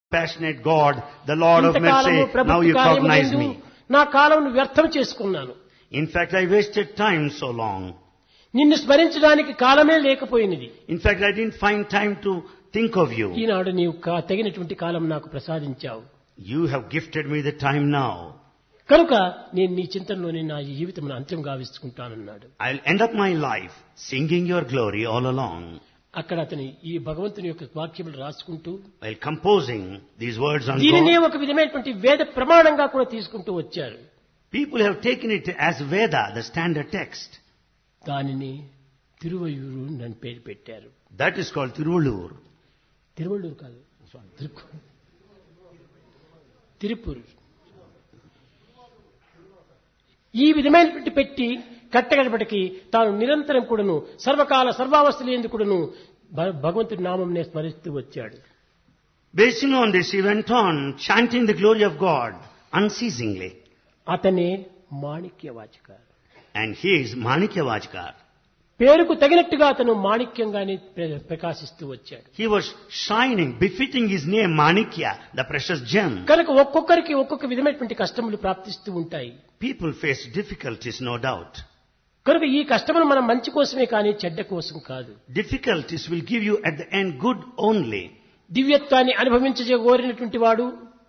Passionate God, the Lord of ఇంతకాలము mercy, now ప్రభుత్వ you కార్యము cognize యందు me. నా కాలం వ్యర్థం చేసుకున్నాను In fact, I wasted time so long. నిన్ను స్మరించడానికి కాలమే లేకపోయినది In fact, I didn't find time to think of you. ఈనాడు నీవు కా- తగినటువంటి కాలం నాకు ప్రసాదించావు You have gifted me the time now. కనుక నేను నీ చింతనలోనే నా జీవితం అంత్యం గావించుకుంటానన్నాడు I'll end up my life singing your glory all along. అక్కడ అతని ఈ భగవంతుని యొక్క వాక్యములు రాసుకుంటూ While composing these words on దీనినే God, ఒక విధమైనటువంటి వేద ప్రమాణంగా కూడా తీసుకుంటూ వచ్చారు people have taken it as Veda, the standard text. దానిని తిరువయూరు నన్ను పేరు పెట్టారు That is called Tiruvallur. తిరువಳ್ಳూరు కాదు తిరుపు తిరుపూరు ఈ విధమైనటువంటి పెట్టి కట్టగడపటికి తాను నిరంతరం కూడాను సర్వకాల సర్వావస్థలు ఎందుకు కూడాను భ- భగవంతుడి నామంనే స్మరిస్తూ వచ్చాడు Basing on this, he went on chanting the glory of God unceasingly. అతనే మాణిక్య వాచక And he is Manikya Vajkar. పేరుకు తగినట్టుగా అతను మాణిక్యంగానే ప్ర- ప్రకాశిస్తూ వచ్చాడు He was shining, befitting his name Manikya, the precious gem. కనుక ఒక్కొక్కరికి ఒక్కొక్క విధమైనటువంటి కష్టములు ప్రాప్తిస్తూ ఉంటాయి People face difficulties, no doubt. కనుక ఈ కష్టములు మనం మంచి కోసమే కానీ చెడ్డ కోసం కాదు Difficulties will give you at the end good only. దివ్యత్వాన్ని అనుభవించగోరినటువంటి వాడు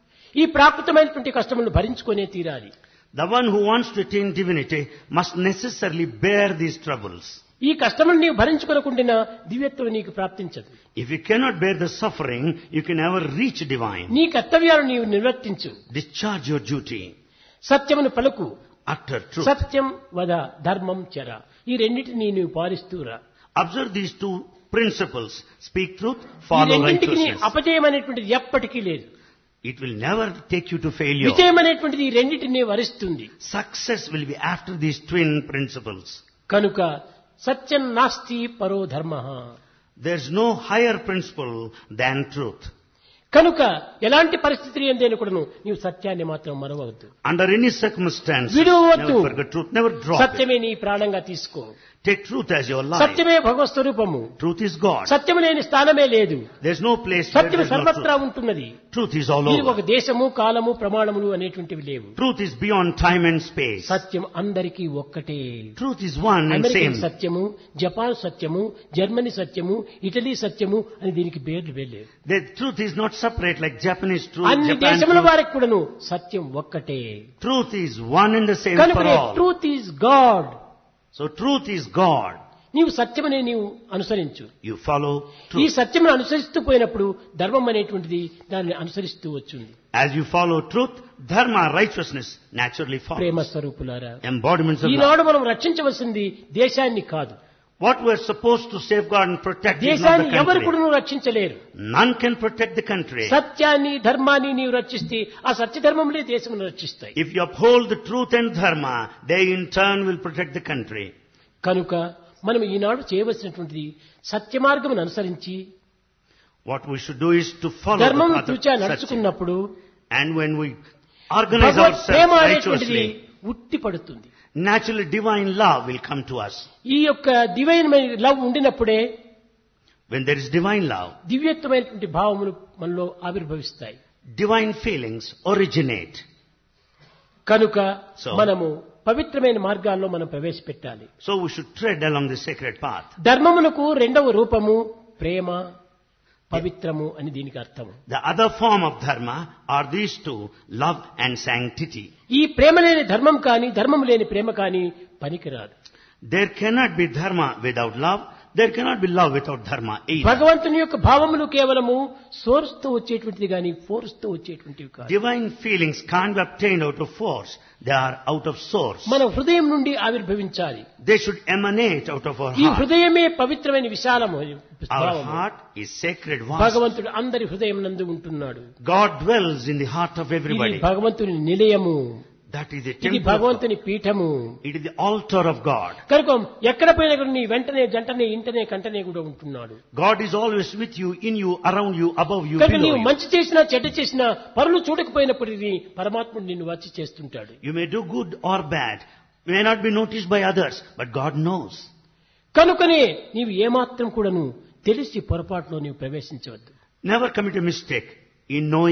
ఈ ప్రాకృతమైనటువంటి కష్టములను భరించుకునే తీరాలి The one who wants to attain divinity must necessarily bear these troubles. ఈ కష్టములు నీవు భరించుకోకుండా దివ్యత్వం నీకు ప్రాప్తించదు If you cannot bear the suffering, you can never reach divine. నీ కర్తవ్యాలు నీవు నిర్వర్తించు Discharge your duty. సత్యమును పలుకు Utter truth. సత్యం వద ధర్మం చర ఈ రెండింటిని నీవు పాలిస్తూరా Observe these two principles. Speak truth, ఈ follow రెండింటికి righteousness. అపజయం అనేటువంటిది ఎప్పటికీ లేదు It will never take you to failure. విజయం అనేటువంటిది ఈ రెండింటిని వరిస్తుంది Success will be after these twin principles. కనుక సత్యం నాస్తి పరో ధర్మ There's no higher principle than truth. కనుక ఎలాంటి పరిస్థితి ఏందేని కూడాను నీవు సత్యాన్ని మాత్రం మరవవద్దు Under any circumstance, విడువవద్దు. never forget truth. Never drop it. సత్యమే నీ ప్రాణంగా తీసుకో Take truth as your life. సత్యమే భగవత్ స్వరూపము Truth is God. సత్యము లేని స్థానమే లేదు There's no place where సత్యము there's no సర్వత్రా truth. ఉంటున్నది Truth is all దీనికి ఒక over. దేశము కాలము ప్రమాణములు అనేటువంటివి లేవు Truth is beyond time and space. సత్యం అందరికీ ఒక్కటే Truth is one and American same. సత్యము జపాన్ సత్యము జర్మనీ సత్యము ఇటలీ సత్యము అని దీనికి పేర్లు వెళ్ళలేదు The truth is not separate like Japanese truth, అన్ని Japan దేశముల truth. వారికి కూడాను సత్యం ఒక్కటే Truth is one and the same for కనుక all. Truth is God So truth is God. నీవు సత్యమనే నీవు అనుసరించు You follow ఈ truth. సత్యమును అనుసరిస్తూ పోయినప్పుడు ధర్మం అనేటువంటిది దాన్ని అనుసరిస్తూ వచ్చింది As you follow truth, dharma, righteousness naturally Prema follows. స్వరూపులారా Embodiments of love. ఈనాడు మనం రక్షించవలసింది దేశాన్ని కాదు What we're supposed to safeguard and protect is not దేశాన్ని the ఎవరు country. కూడా రక్షించలేరు None can protect the country. సత్యాన్ని ధర్మాన్ని నీవు రక్షిస్తే ఆ సత్య ధర్మములే దేశమును రక్షిస్తాయి If you uphold the truth and dharma, they in turn will protect the country. కనుక మనం ఈనాడు చేయవలసినటువంటిది సత్య మార్గమును అనుసరించి What we should do is to follow ధర్మం the path తూచా of Satya. నడుచుకున్నప్పుడు And when we organize Bhagwat Prema ourselves అనేటువంటిది righteously, ఉట్టి పడుతుంది naturally divine love will come to us. ఈ యొక్క డివైన్ లవ్ ఉండినప్పుడే When there is divine love, దివ్యత్వమైనటువంటి భావములు మనలో ఆవిర్భవిస్తాయి divine feelings originate. కనుక So- మనము పవిత్రమైన మార్గాల్లో మనం ప్రవేశపెట్టాలి So we should tread along the sacred path. ధర్మమునకు రెండవ రూపము ప్రేమ పవిత్రము అని దీనికి అర్థము The other form of dharma are these two, love and sanctity. ఈ ప్రేమ లేని ధర్మం కానీ ధర్మం లేని ప్రేమ కానీ పనికిరాదు There cannot be dharma without love. There cannot be love without dharma either. భగవంతుని యొక్క భావములు కేవలము సోర్స్ తో వచ్చేటువంటిది కానీ ఫోర్స్ తో వచ్చేటువంటివి కాదు Divine feelings can't be obtained out of force. They are out of source. మన హృదయం నుండి ఆవిర్భవించాలి They should emanate out of our ఈ heart. హృదయమే పవిత్రమైన విశాలము Our భావము. heart is sacred vast. భగవంతుడు అందరి హృదయం నందు ఉంటున్నాడు God dwells in the heart of ఇది everybody. భగవంతుని నిలయము That is the ఇది temple of God. భగవంతుని పీఠము It is the altar of God. కనుక ఎక్కడ పోయినా కూడా నీ వెంటనే జంటనే ఇంటనే కంటనే కూడా ఉంటున్నాడు God is always with you, in you, around you, above you, కనుక below నీవు you. మంచి చేసినా చెడ్డ చేసినా పరులు చూడకపోయినప్పటికీ పరమాత్ముడు నిన్ను వచ్చి చేస్తుంటాడు You may do good or bad. You may not be noticed by others, but God knows. కనుకనే నీవు ఏమాత్రం కూడాను తెలిసి పొరపాటులో నీవు ప్రవేశించవద్దు Never commit a mistake in knowing